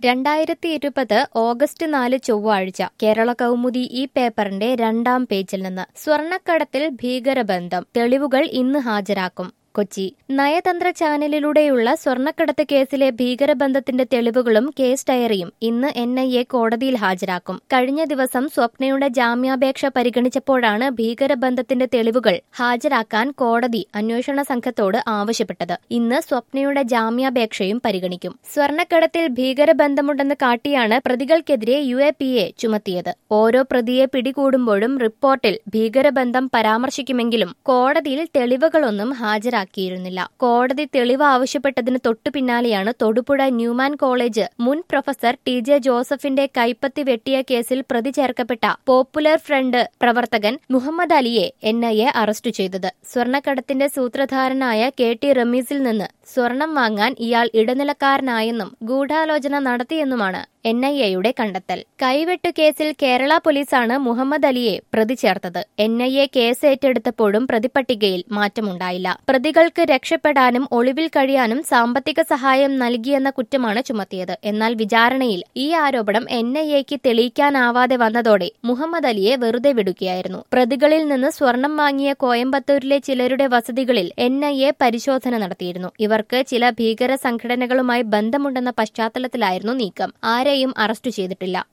രണ്ടായിരത്തി ഇരുപത് ഓഗസ്റ്റ് നാല് ചൊവ്വാഴ്ച കേരള കൗമുദി ഈ പേപ്പറിന്റെ രണ്ടാം പേജിൽ നിന്ന് സ്വർണ്ണക്കടത്തിൽ ഭീകരബന്ധം തെളിവുകൾ ഇന്ന് ഹാജരാക്കും കൊച്ചി നയതന്ത്ര ചാനലിലൂടെയുള്ള സ്വർണ്ണക്കടത്ത് കേസിലെ ഭീകരബന്ധത്തിന്റെ തെളിവുകളും കേസ് ഡയറിയും ഇന്ന് എൻ ഐ എ കോടതിയിൽ ഹാജരാക്കും കഴിഞ്ഞ ദിവസം സ്വപ്നയുടെ ജാമ്യാപേക്ഷ പരിഗണിച്ചപ്പോഴാണ് ഭീകരബന്ധത്തിന്റെ തെളിവുകൾ ഹാജരാക്കാൻ കോടതി അന്വേഷണ സംഘത്തോട് ആവശ്യപ്പെട്ടത് ഇന്ന് സ്വപ്നയുടെ ജാമ്യാപേക്ഷയും പരിഗണിക്കും സ്വർണ്ണക്കടത്തിൽ ഭീകരബന്ധമുണ്ടെന്ന് കാട്ടിയാണ് പ്രതികൾക്കെതിരെ യു എ പി എ ചുമത്തിയത് ഓരോ പ്രതിയെ പിടികൂടുമ്പോഴും റിപ്പോർട്ടിൽ ഭീകരബന്ധം പരാമർശിക്കുമെങ്കിലും കോടതിയിൽ തെളിവുകളൊന്നും ഹാജരാക്കി ഹാജരാക്കിയിരുന്നില്ല കോടതി തെളിവ് ആവശ്യപ്പെട്ടതിന് തൊട്ടു പിന്നാലെയാണ് തൊടുപുഴ ന്യൂമാൻ കോളേജ് മുൻ പ്രൊഫസർ ടി ജെ ജോസഫിന്റെ കൈപ്പത്തി വെട്ടിയ കേസിൽ പ്രതി ചേർക്കപ്പെട്ട പോപ്പുലർ ഫ്രണ്ട് പ്രവർത്തകൻ മുഹമ്മദ് അലിയെ എൻ ഐ എ അറസ്റ്റ് ചെയ്തത് സ്വർണ്ണക്കടത്തിന്റെ സൂത്രധാരനായ കെ ടി റമീസിൽ നിന്ന് സ്വർണം വാങ്ങാൻ ഇയാൾ ഇടനിലക്കാരനായെന്നും ഗൂഢാലോചന നടത്തിയെന്നുമാണ് എൻ ഐ എയുടെ കണ്ടെത്തൽ കൈവെട്ടു കേസിൽ കേരള പോലീസാണ് മുഹമ്മദ് അലിയെ പ്രതി ചേർത്തത് എൻ ഐ എ കേസ് ഏറ്റെടുത്തപ്പോഴും പ്രതിപട്ടികയിൽ മാറ്റമുണ്ടായില്ല പ്രതികൾക്ക് രക്ഷപ്പെടാനും ഒളിവിൽ കഴിയാനും സാമ്പത്തിക സഹായം നൽകിയെന്ന കുറ്റമാണ് ചുമത്തിയത് എന്നാൽ വിചാരണയിൽ ഈ ആരോപണം എൻ ഐ എക്ക് തെളിയിക്കാനാവാതെ വന്നതോടെ മുഹമ്മദ് അലിയെ വെറുതെ വിടുകയായിരുന്നു പ്രതികളിൽ നിന്ന് സ്വർണം വാങ്ങിയ കോയമ്പത്തൂരിലെ ചിലരുടെ വസതികളിൽ എൻ ഐ എ പരിശോധന നടത്തിയിരുന്നു ഇവർക്ക് ചില ഭീകര സംഘടനകളുമായി ബന്ധമുണ്ടെന്ന പശ്ചാത്തലത്തിലായിരുന്നു നീക്കം ആരെയും അറസ്റ്റ് ചെയ്തിട്ടില്ല